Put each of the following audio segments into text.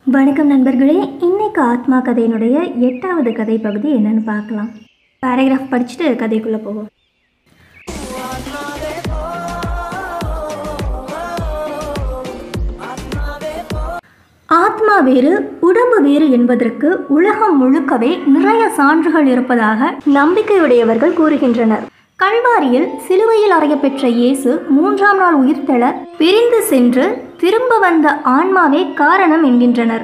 வணக்கம் நண்பர்களே இன்னைக்கு ஆத்மா கதையினுடைய எட்டாவது கதை பகுதி என்னன்னு பார்க்கலாம் பேராகிராஃப் படிச்சுட்டு கதைக்குள்ளே போவோம் ஆத்மா வேறு உடம்பு வேறு என்பதற்கு உலகம் முழுக்கவே நிறைய சான்றுகள் இருப்பதாக நம்பிக்கையுடையவர்கள் கூறுகின்றனர் கல்வாரியில் சிலுவையில் அறையப்பெற்ற இயேசு மூன்றாம் நாள் உயிர்த்தெழ பிரிந்து சென்று திரும்ப வந்த ஆன்மாவே காரணம் என்கின்றனர்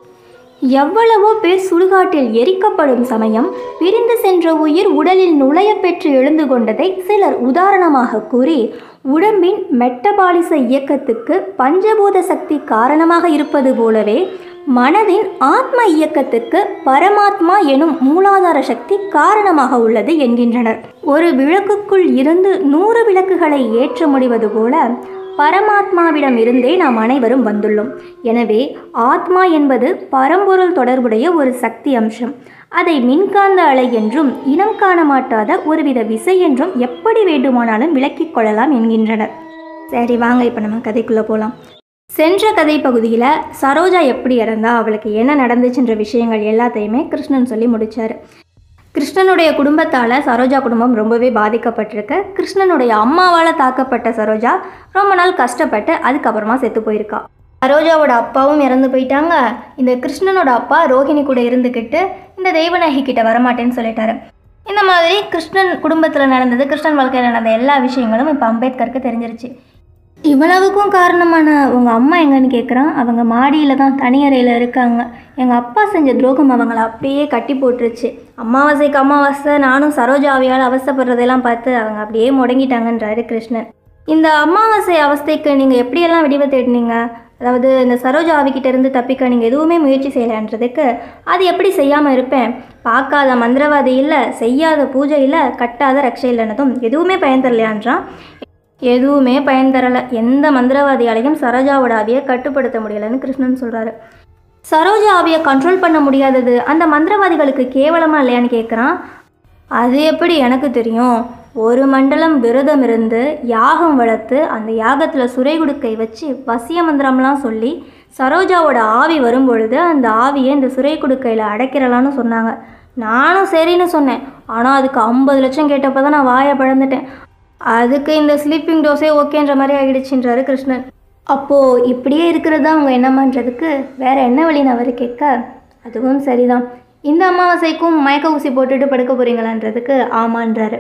எவ்வளவோ பேர் சுடுகாட்டில் எரிக்கப்படும் சமயம் பிரிந்து சென்ற உயிர் உடலில் நுழைய பெற்று எழுந்து கொண்டதை சிலர் உதாரணமாக கூறி உடம்பின் மெட்டபாலிச இயக்கத்துக்கு பஞ்சபூத சக்தி காரணமாக இருப்பது போலவே மனதின் ஆத்ம இயக்கத்துக்கு பரமாத்மா எனும் மூலாதார சக்தி காரணமாக உள்ளது என்கின்றனர் ஒரு விளக்குக்குள் இருந்து நூறு விளக்குகளை ஏற்ற முடிவது போல பரமாத்மாவிடம் இருந்தே நாம் அனைவரும் வந்துள்ளோம் எனவே ஆத்மா என்பது பரம்பொருள் தொடர்புடைய ஒரு சக்தி அம்சம் அதை மின்காந்த அலை என்றும் இனம் காண மாட்டாத ஒருவித விசை என்றும் எப்படி வேண்டுமானாலும் விளக்கிக் கொள்ளலாம் என்கின்றனர் சரி வாங்க இப்போ நம்ம கதைக்குள்ளே போகலாம் சென்ற கதை பகுதியில் சரோஜா எப்படி இறந்தா அவளுக்கு என்ன நடந்துச்சுன்ற விஷயங்கள் எல்லாத்தையுமே கிருஷ்ணன் சொல்லி முடிச்சாரு கிருஷ்ணனுடைய குடும்பத்தால் சரோஜா குடும்பம் ரொம்பவே பாதிக்கப்பட்டிருக்கு கிருஷ்ணனுடைய அம்மாவால் தாக்கப்பட்ட சரோஜா ரொம்ப நாள் கஷ்டப்பட்டு அதுக்கப்புறமா செத்து போயிருக்கா சரோஜாவோட அப்பாவும் இறந்து போயிட்டாங்க இந்த கிருஷ்ணனோட அப்பா ரோஹிணி கூட இருந்துக்கிட்டு இந்த தெய்வநாயகி கிட்ட வரமாட்டேன்னு சொல்லிட்டாரு இந்த மாதிரி கிருஷ்ணன் குடும்பத்தில் நடந்தது கிருஷ்ணன் வாழ்க்கையில் நடந்த எல்லா விஷயங்களும் இப்போ அம்பேத்கருக்கு தெரிஞ்சிருச்சு இவ்வளவுக்கும் காரணமான உங்கள் அம்மா எங்கன்னு கேட்குறான் அவங்க மாடியில் தான் தனியறையில் இருக்காங்க எங்கள் அப்பா செஞ்ச துரோகம் அவங்கள அப்படியே கட்டி போட்டுருச்சு அமாவாசைக்கு அமாவாசை நானும் சரோஜாவியால் அவஸ்தைப்படுறதெல்லாம் பார்த்து அவங்க அப்படியே முடங்கிட்டாங்கன்றாரு கிருஷ்ணன் இந்த அமாவாசை அவஸ்தைக்கு நீங்கள் எப்படியெல்லாம் விடிவை தேடினீங்க அதாவது இந்த சரோஜா ஆவிக்கிட்ட இருந்து தப்பிக்க நீங்கள் எதுவுமே முயற்சி செய்யலைன்றதுக்கு அது எப்படி செய்யாமல் இருப்பேன் பார்க்காத மந்திரவாதி இல்லை செய்யாத பூஜை இல்லை கட்டாத ரக்ஷை இல்லைன்னதும் எதுவுமே பயன் தரலையான்றான் எதுவுமே பயன் தரலை எந்த மந்திரவாதியாலையும் சரோஜாவோட ஆவியை கட்டுப்படுத்த முடியலைன்னு கிருஷ்ணன் சொல்கிறாரு சரோஜா ஆவியை கண்ட்ரோல் பண்ண முடியாதது அந்த மந்திரவாதிகளுக்கு கேவலமாக இல்லையான்னு கேட்குறான் அது எப்படி எனக்கு தெரியும் ஒரு மண்டலம் விரதம் இருந்து யாகம் வளர்த்து அந்த யாகத்தில் சுரை குடுக்கை வச்சு வசிய மந்திரம்லாம் சொல்லி சரோஜாவோட ஆவி வரும்பொழுது அந்த ஆவியை இந்த சுரை குடுக்கையில் அடைக்கிறலான்னு சொன்னாங்க நானும் சரின்னு சொன்னேன் ஆனால் அதுக்கு ஐம்பது லட்சம் கேட்டப்போ தான் நான் வாயை பழந்துட்டேன் அதுக்கு இந்த ஸ்லீப்பிங் டோஸே ஓகேன்ற மாதிரி ஆகிடுச்சுன்றாரு கிருஷ்ணன் அப்போது இப்படியே இருக்கிறது தான் அவங்க என்னமான்றதுக்கு வேற என்ன வழின்னு அவர் கேட்க அதுவும் சரிதான் இந்த அமாவாசைக்கும் மயக்க ஊசி போட்டுட்டு படுக்க போறீங்களான்றதுக்கு ஆமான்றாரு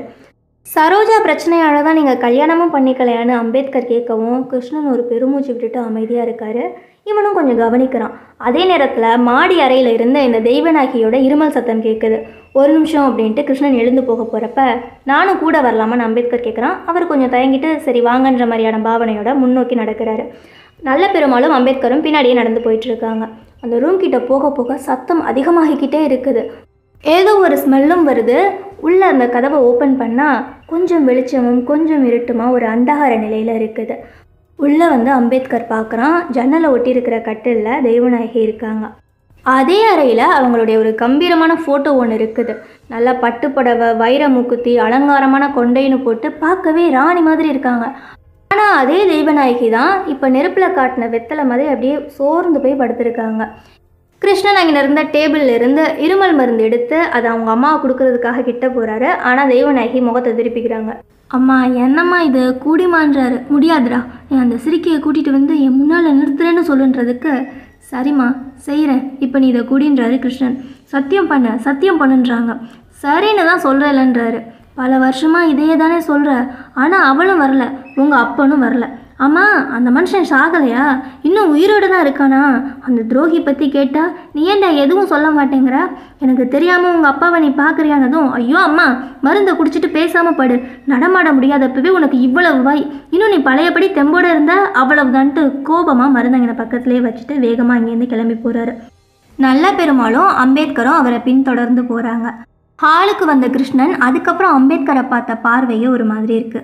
சரோஜா பிரச்சனையால தான் நீங்கள் கல்யாணமும் பண்ணிக்கலையான்னு அம்பேத்கர் கேட்கவும் கிருஷ்ணன் ஒரு பெருமூச்சு விட்டுட்டு அமைதியாக இருக்காரு இவனும் கொஞ்சம் கவனிக்கிறான் அதே நேரத்தில் மாடி அறையில் இருந்த இந்த தெய்வநாயகியோட இருமல் சத்தம் கேட்குது ஒரு நிமிஷம் அப்படின்ட்டு கிருஷ்ணன் எழுந்து போக போகிறப்ப நானும் கூட வரலாமான்னு அம்பேத்கர் கேட்குறான் அவர் கொஞ்சம் தயங்கிட்டு சரி வாங்கன்ற மாதிரியான பாவனையோட முன்னோக்கி நடக்கிறாரு நல்ல பெருமாளும் அம்பேத்கரும் பின்னாடியே நடந்து போயிட்டு இருக்காங்க அந்த ரூம் கிட்ட போக போக சத்தம் அதிகமாகிக்கிட்டே இருக்குது ஏதோ ஒரு ஸ்மெல்லும் வருது உள்ள அந்த கதவை ஓப்பன் பண்ணால் கொஞ்சம் வெளிச்சமும் கொஞ்சம் இருட்டுமா ஒரு அந்தகார நிலையில் இருக்குது உள்ளே வந்து அம்பேத்கர் பார்க்குறான் ஜன்னலை ஒட்டி இருக்கிற கட்டிலில் தெய்வநாயகி இருக்காங்க அதே அறையில் அவங்களுடைய ஒரு கம்பீரமான ஃபோட்டோ ஒன்று இருக்குது நல்லா பட்டுப்புடவை வைர மூக்குத்தி அலங்காரமான கொண்டைன்னு போட்டு பார்க்கவே ராணி மாதிரி இருக்காங்க ஆனால் அதே தெய்வநாயகி தான் இப்போ நெருப்பில் காட்டின வெத்தலை மாதிரி அப்படியே சோர்ந்து போய் படுத்திருக்காங்க கிருஷ்ணன் அங்கே இருந்த டேபிளில் இருந்து இருமல் மருந்து எடுத்து அதை அவங்க அம்மாவை கொடுக்கறதுக்காக கிட்ட போகிறாரு ஆனால் தெய்வநாயகி முகத்தை திருப்பிக்கிறாங்க அம்மா என்னம்மா இது கூடிமான்றாரு முடியாதுடா நீ அந்த சிரிக்கையை கூட்டிகிட்டு வந்து என் முன்னால் நிறுத்துறேன்னு சொல்லுன்றதுக்கு சரிம்மா செய்கிறேன் இப்போ நீ இதை கூடின்றாரு கிருஷ்ணன் சத்தியம் பண்ண சத்தியம் பண்ணுன்றாங்க சரின்னு தான் சொல்கிறேன்ன்றாரு பல வருஷமாக இதையே தானே சொல்கிற ஆனால் அவளும் வரல உங்கள் அப்பனும் வரல அம்மா அந்த மனுஷன் சாகலையா இன்னும் உயிரோடு தான் இருக்கானா அந்த துரோகி பற்றி கேட்டால் நீ ஏன்டா எதுவும் சொல்ல மாட்டேங்கிற எனக்கு தெரியாமல் உங்கள் அப்பாவை நீ பார்க்குறியானதும் ஐயோ அம்மா மருந்தை குடிச்சிட்டு பேசாமல் படு நடமாட முடியாதப்பவே உனக்கு இவ்வளவு வாய் இன்னும் நீ பழையபடி தெம்போட இருந்தா அவ்வளவுதான்ட்டு கோபமாக மருந்தங்கனை பக்கத்துலேயே வச்சுட்டு வேகமாக அங்கேருந்து கிளம்பி போகிறாரு நல்ல பெருமாளும் அம்பேத்கரும் அவரை பின்தொடர்ந்து போகிறாங்க ஹாலுக்கு வந்த கிருஷ்ணன் அதுக்கப்புறம் அம்பேத்கரை பார்த்த பார்வையே ஒரு மாதிரி இருக்குது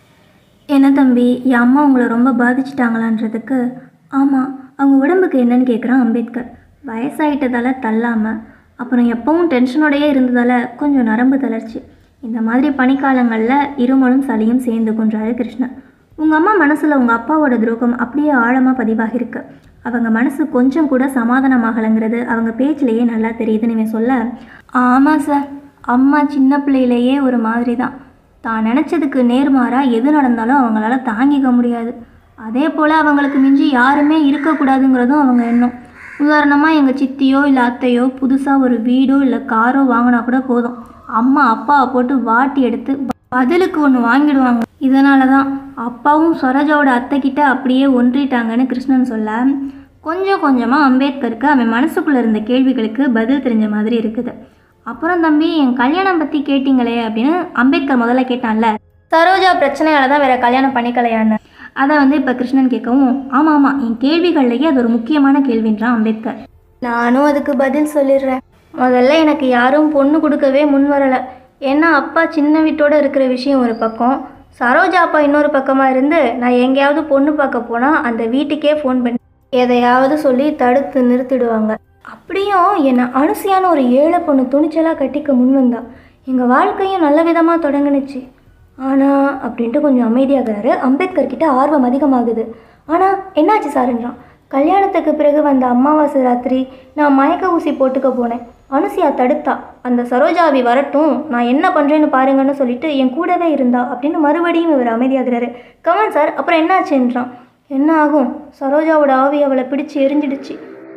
என்ன தம்பி என் அம்மா உங்களை ரொம்ப பாதிச்சிட்டாங்களான்றதுக்கு ஆமாம் அவங்க உடம்புக்கு என்னன்னு கேட்குறான் அம்பேத்கர் வயசாயிட்டதால் தள்ளாமல் அப்புறம் எப்பவும் டென்ஷனோடையே இருந்ததால் கொஞ்சம் நரம்பு தளர்ச்சி இந்த மாதிரி பனிக்காலங்களில் இருமலும் சளியும் சேர்ந்துக்குன்றாரு கிருஷ்ணன் உங்கள் அம்மா மனசில் உங்கள் அப்பாவோட துரோகம் அப்படியே ஆழமாக பதிவாகிருக்கு அவங்க மனசு கொஞ்சம் கூட சமாதானமாகலைங்கிறது அவங்க பேச்சிலேயே நல்லா தெரியுதுன்னு இவன் சொல்ல ஆமாம் சார் அம்மா சின்ன பிள்ளையிலேயே ஒரு மாதிரி தான் தான் நினச்சதுக்கு நேர்மாறாக எது நடந்தாலும் அவங்களால தாங்கிக்க முடியாது அதே போல் அவங்களுக்கு மிஞ்சி யாருமே இருக்கக்கூடாதுங்கிறதும் அவங்க எண்ணம் உதாரணமாக எங்கள் சித்தியோ இல்லை அத்தையோ புதுசாக ஒரு வீடோ இல்லை காரோ வாங்கினா கூட போதும் அம்மா அப்பாவை போட்டு வாட்டி எடுத்து பதிலுக்கு ஒன்று வாங்கிடுவாங்க இதனால தான் அப்பாவும் சரோஜாவோட அத்தைக்கிட்ட அப்படியே ஒன்றிட்டாங்கன்னு கிருஷ்ணன் சொல்ல கொஞ்சம் கொஞ்சமாக அம்பேத்கருக்கு அவன் மனசுக்குள்ளே இருந்த கேள்விகளுக்கு பதில் தெரிஞ்ச மாதிரி இருக்குது அப்புறம் தம்பி என் கல்யாணம் பற்றி கேட்டிங்களே அப்படின்னு அம்பேத்கர் முதல்ல கேட்டான்ல சரோஜா பிரச்சனையால தான் வேற கல்யாணம் பண்ணிக்கலையான்னு அதை வந்து இப்போ கிருஷ்ணன் கேட்கவும் ஆமாம் ஆமாம் என் கேள்விகள்லேயே அது ஒரு முக்கியமான கேள்வின்றான் அம்பேத்கர் நானும் அதுக்கு பதில் சொல்லிடுறேன் முதல்ல எனக்கு யாரும் பொண்ணு கொடுக்கவே முன் வரலை ஏன்னா அப்பா சின்ன வீட்டோட இருக்கிற விஷயம் ஒரு பக்கம் சரோஜா அப்பா இன்னொரு பக்கமாக இருந்து நான் எங்கேயாவது பொண்ணு பார்க்க போனால் அந்த வீட்டுக்கே ஃபோன் பண்ணி எதையாவது சொல்லி தடுத்து நிறுத்திடுவாங்க அப்படியும் என்னை அனுசியான ஒரு ஏழை பொண்ணு துணிச்சலாக கட்டிக்க முன் வந்தா எங்கள் வாழ்க்கையும் நல்ல விதமாக தொடங்குனுச்சு ஆனால் அப்படின்ட்டு கொஞ்சம் அமைதியாகிறாரு அம்பேத்கர் கிட்ட ஆர்வம் அதிகமாகுது ஆனால் என்னாச்சு சாருன்றான் கல்யாணத்துக்கு பிறகு வந்த அமாவாசை ராத்திரி நான் மயக்க ஊசி போட்டுக்க போனேன் அனுசியா தடுத்தா அந்த சரோஜாவி வரட்டும் நான் என்ன பண்ணுறேன்னு பாருங்கன்னு சொல்லிட்டு என் கூடவே இருந்தா அப்படின்னு மறுபடியும் இவர் அமைதியாகிறாரு கமான் சார் அப்புறம் என்னாச்சுன்றான் என்ன ஆகும் சரோஜாவோட ஆவி அவளை பிடிச்சு எரிஞ்சிடுச்சு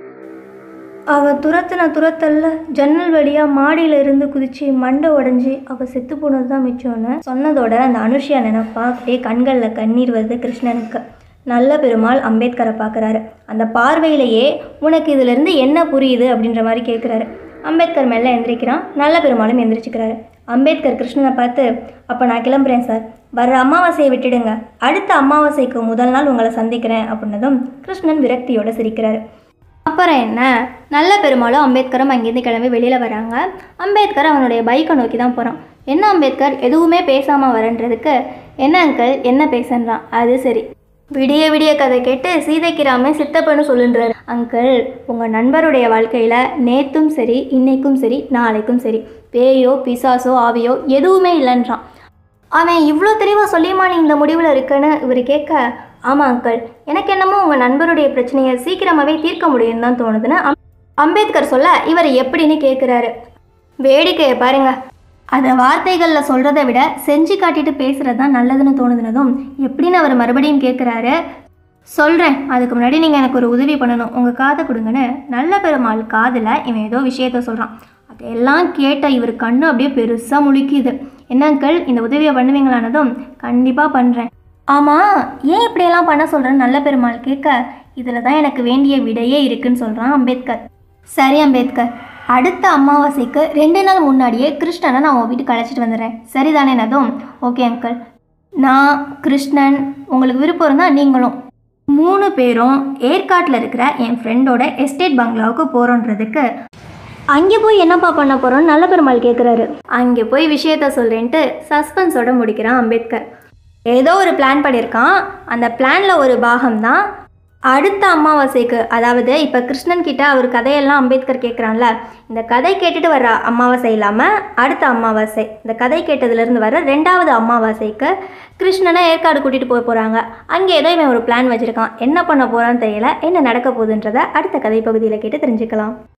அவ துரத்துன துரத்தல்ல ஜன்னல் வழியா மாடியில இருந்து குதிச்சு மண்டை உடைஞ்சு அவ செத்து போனது தான் மிச்சம்னு சொன்னதோட அந்த அனுஷியா நினைப்பா அப்படியே கண்களில் கண்ணீர் வருது கிருஷ்ணனுக்கு நல்ல பெருமாள் அம்பேத்கரை பார்க்குறாரு அந்த பார்வையிலேயே உனக்கு இதிலிருந்து என்ன புரியுது அப்படின்ற மாதிரி கேட்குறாரு அம்பேத்கர் மெல்ல எந்திரிக்கிறான் நல்ல பெருமாளும் எந்திரிச்சுக்கிறாரு அம்பேத்கர் கிருஷ்ணனை பார்த்து அப்போ நான் கிளம்புறேன் சார் வர்ற அமாவாசையை விட்டுடுங்க அடுத்த அமாவாசைக்கு முதல் நாள் உங்களை சந்திக்கிறேன் அப்படின்னதும் கிருஷ்ணன் விரக்தியோட சிரிக்கிறாரு அப்புறம் என்ன நல்ல பெருமாளும் அம்பேத்கரும் அங்கேருந்து கிளம்பி வெளியில் வராங்க அம்பேத்கர் அவனுடைய பைக்கை நோக்கி தான் போகிறான் என்ன அம்பேத்கர் எதுவுமே பேசாமல் வரன்றதுக்கு என்ன அங்கிள் என்ன பேசுன்றான் அது சரி விடிய விடிய கதை கேட்டு சீதைக்கிராம சித்தப்பன்னு சொல்லுன்றாரு அங்கிள் உங்கள் நண்பருடைய வாழ்க்கையில் நேற்றும் சரி இன்னைக்கும் சரி நாளைக்கும் சரி பேயோ பிசாசோ ஆவியோ எதுவுமே இல்லைன்றான் அவன் இவ்வளோ தெளிவாக சொல்லியுமா நீ இந்த முடிவில் இருக்கன்னு இவர் கேட்க ஆமாம் அங்கிள் எனக்கு என்னமோ உங்கள் நண்பருடைய பிரச்சனையை சீக்கிரமாகவே தீர்க்க முடியும்னு தான் தோணுதுன்னு அம்- அம்பேத்கர் சொல்ல இவர் எப்படின்னு கேட்குறாரு வேடிக்கையை பாருங்க அதை வார்த்தைகளில் சொல்கிறத விட செஞ்சு காட்டிட்டு பேசுகிறது தான் நல்லதுன்னு தோணுதுனதும் எப்படின்னு அவர் மறுபடியும் கேட்குறாரு சொல்கிறேன் அதுக்கு முன்னாடி நீங்கள் எனக்கு ஒரு உதவி பண்ணணும் உங்கள் காதை கொடுங்கன்னு நல்ல பெருமாள் காதில் இவன் ஏதோ விஷயத்த சொல்கிறான் அதையெல்லாம் கேட்ட இவர் கண்ணு அப்படியே பெருசாக முழிக்குது என்னங்கள் இந்த உதவியை பண்ணுவீங்களானதும் கண்டிப்பாக பண்ணுறேன் ஆமாம் ஏன் இப்படியெல்லாம் பண்ண சொல்கிறேன்னு நல்ல பெருமாள் கேட்க இதில் தான் எனக்கு வேண்டிய விடையே இருக்குன்னு சொல்கிறான் அம்பேத்கர் சரி அம்பேத்கர் அடுத்த அமாவாசைக்கு ரெண்டு நாள் முன்னாடியே கிருஷ்ணனை நான் உன் வீட்டுக்கு அழைச்சிட்டு வந்துடுறேன் சரிதானே நதும் ஓகே அங்கிள் நான் கிருஷ்ணன் உங்களுக்கு விருப்பம் இருந்தால் நீங்களும் மூணு பேரும் ஏற்காட்டில் இருக்கிற என் ஃப்ரெண்டோட எஸ்டேட் பங்களாவுக்கு போகிறோன்றதுக்கு அங்கே போய் என்னப்பா பண்ண போகிறோன்னு நல்ல பெருமாள் கேட்குறாரு அங்கே போய் விஷயத்த சொல்கிறேன்ட்டு சஸ்பென்ஸோட முடிக்கிறான் அம்பேத்கர் ஏதோ ஒரு பிளான் பண்ணியிருக்கான் அந்த பிளானில் ஒரு பாகம் தான் அடுத்த அமாவாசைக்கு அதாவது இப்போ கிருஷ்ணன் கிட்ட அவர் கதையெல்லாம் அம்பேத்கர் கேட்குறான்ல இந்த கதை கேட்டுட்டு வர்ற அமாவாசை இல்லாமல் அடுத்த அமாவாசை இந்த கதை கேட்டதுலேருந்து வர ரெண்டாவது அமாவாசைக்கு கிருஷ்ணனை ஏற்காடு கூட்டிகிட்டு போக போகிறாங்க அங்கே ஏதோ இவன் ஒரு பிளான் வச்சுருக்கான் என்ன பண்ண போகிறான்னு தெரியல என்ன நடக்க போகுதுன்றதை அடுத்த கதை பகுதியில் கேட்டு தெரிஞ்சுக்கலாம்